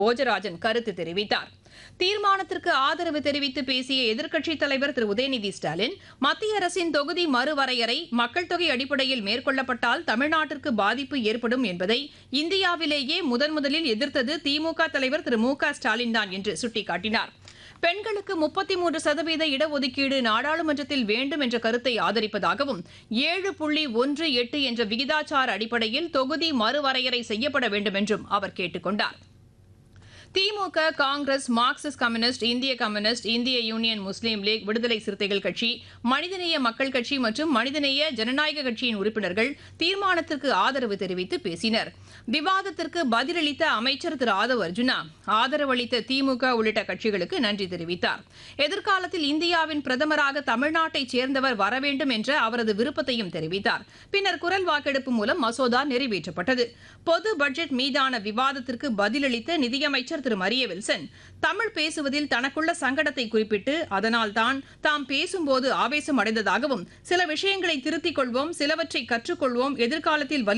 போஜராஜன் கருத்து தெரிவித்தார் தீர்மானத்திற்கு ஆதரவு தெரிவித்து பேசிய எதிர்க்கட்சித் தலைவர் திரு உதயநிதி ஸ்டாலின் மத்திய அரசின் தொகுதி மறுவரையறை மக்கள் தொகை அடிப்படையில் மேற்கொள்ளப்பட்டால் தமிழ்நாட்டிற்கு பாதிப்பு ஏற்படும் என்பதை இந்தியாவிலேயே முதன் முதலில் எதிர்த்தது திமுக தலைவர் திரு மு க ஸ்டாலின் தான் என்று சுட்டிக்காட்டினார் பெண்களுக்கு முப்பத்தி மூன்று சதவீத இடஒதுக்கீடு நாடாளுமன்றத்தில் வேண்டும் என்ற கருத்தை ஆதரிப்பதாகவும் ஏழு புள்ளி ஒன்று எட்டு என்ற விகிதாச்சார அடிப்படையில் தொகுதி மறுவரையறை செய்யப்பட வேண்டும் என்றும் அவர் கேட்டுக் கொண்டார் திமுக காங்கிரஸ் மார்க்சிஸ்ட் கம்யூனிஸ்ட் இந்திய கம்யூனிஸ்ட் இந்திய Union Muslim League Viduthalai Chiruthaigal கட்சி மனிதநேய மக்கள் கட்சி மற்றும் மனிதநேய ஜனநாயக கட்சியின் உறுப்பினர்கள் தீர்மானத்திற்கு ஆதரவு தெரிவித்து பேசினர் விவாதத்திற்கு பதிலளித்த அமைச்சர் திரு ஆதவ் அர்ஜுனா ஆதரவளித்த திமுக உள்ளிட்ட கட்சிகளுக்கு நன்றி தெரிவித்தார் எதிர்காலத்தில் இந்தியாவின் பிரதமராக தமிழ்நாட்டைச் சேர்ந்தவர் வர வேண்டும் என்ற அவரது விருப்பத்தையும் தெரிவித்தார் பின்னர் குரல் வாக்கெடுப்பு மூலம் மசோதா நிறைவேற்றப்பட்டது பொது பட்ஜெட் மீதான விவாதத்திற்கு பதிலளித்த நிதியமைச்சர் திரு மரிய வில்சன் தமிழ் பேசுவதில் தனக்குள்ள சங்கடத்தை குறிப்பிட்டு அதனால்தான் தாம் பேசும்போது ஆவேசம் அடைந்ததாகவும் சில விஷயங்களை திருத்திக் கொள்வோம் சிலவற்றை கற்றுக்கொள்வோம் எதிர்காலத்தில் வலி